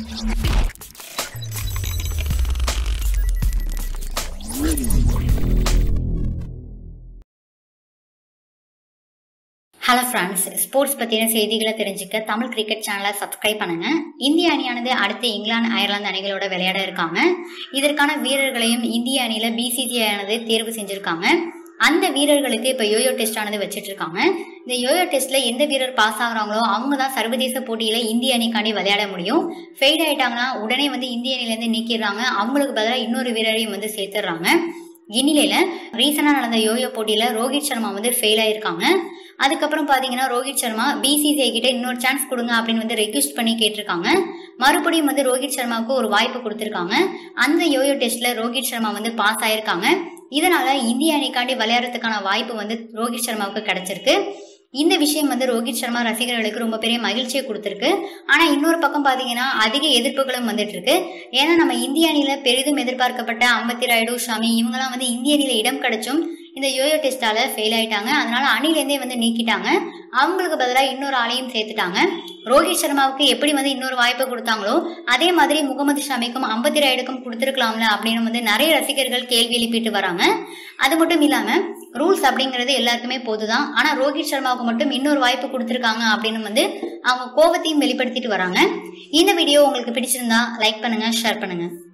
hello friends sports பற்றின செய்திகளை தெரிஞ்சுக்க தமிழ் கிரிக்கெட் சேனலை சப்ஸ்கிரைப் பண்ணுங்க இந்திய அணியானது அடுத்து இங்கிலாந்து அயர்லாந்து அணிகளோட விளையாட இருக்காங்க இதற்கான வீரர்களையும் இந்திய அணியில பிசிசிஐ ஆனது தேர்வு செஞ்சிருக்காங்க அந்த வீரர்களுக்கு இப்போ யோயோ டெஸ்ட் ஆனது வச்சிட்டு இருக்காங்க இந்த யோயோ டெஸ்ட்ல எந்த வீரர் பாஸ் ஆகுறாங்களோ அவங்க தான் சர்வதேச போட்டியில இந்திய அணிக்காண்டி விளையாட முடியும் ஃபெயில் ஆயிட்டாங்கன்னா உடனே வந்து இந்திய அணிலேருந்து நீக்கிடுறாங்க அவங்களுக்கு பதிலாக இன்னொரு வீரரையும் வந்து சேர்த்துடுறாங்க கினிலையில ரீசெண்டாக நடந்த யோயோ போட்டியில ரோஹித் சர்மா வந்து ஃபெயில் ஆயிருக்காங்க அதுக்கப்புறம் பாத்தீங்கன்னா ரோஹித் சர்மா பிசிசிஐ கிட்ட இன்னொரு சான்ஸ் கொடுங்க அப்படின்னு வந்து ரெக்வஸ்ட் பண்ணி கேட்டிருக்காங்க மறுபடியும் வந்து ரோஹித் சர்மாவுக்கு ஒரு வாய்ப்பு கொடுத்திருக்காங்க அந்த யோயோ டெஸ்ட்ல ரோஹித் சர்மா வந்து பாஸ் ஆயிருக்காங்க இதனால இந்திய அணிக்காண்டி விளையாடுறதுக்கான வாய்ப்பு வந்து ரோஹித் சர்மாவுக்கு கிடைச்சிருக்கு இந்த விஷயம் வந்து ரோஹித் சர்மா ரசிகர்களுக்கு ரொம்ப பெரிய மகிழ்ச்சியை கொடுத்துருக்கு ஆனா இன்னொரு பக்கம் பாத்தீங்கன்னா அதிக எதிர்ப்புகளும் வந்துட்டு இருக்கு ஏன்னா நம்ம இந்திய அணியில பெரிதும் எதிர்பார்க்கப்பட்ட அம்பத்தி ராயுடு ஷமி இவங்கெல்லாம் வந்து இந்திய அணியில இடம் கிடைச்சும் இந்த யோயோ டெஸ்டால ஃபெயில் ஆயிட்டாங்க அதனால அணிலேருந்தே வந்து நீக்கிட்டாங்க அவங்களுக்கு பதிலாக இன்னொரு ஆளையும் சேர்த்துட்டாங்க ரோஹித் சர்மாவுக்கு எப்படி வந்து இன்னொரு வாய்ப்பு கொடுத்தாங்களோ அதே மாதிரி முகமது ஷமிக்கும் அம்பத்தி ராயுடுக்கும் கொடுத்துருக்கலாம்ல அப்படின்னு வந்து நிறைய ரசிகர்கள் கேள்வி எழுப்பிட்டு வராங்க அது மட்டும் இல்லாம ரூல்ஸ் அப்படிங்கிறது எல்லாருக்குமே பொதுதான் ஆனா ரோஹித் சர்மாவுக்கு மட்டும் இன்னொரு வாய்ப்பு கொடுத்துருக்காங்க அப்படின்னு வந்து அவங்க கோபத்தையும் வெளிப்படுத்திட்டு வராங்க இந்த வீடியோ உங்களுக்கு பிடிச்சிருந்தா லைக் பண்ணுங்க ஷேர் பண்ணுங்க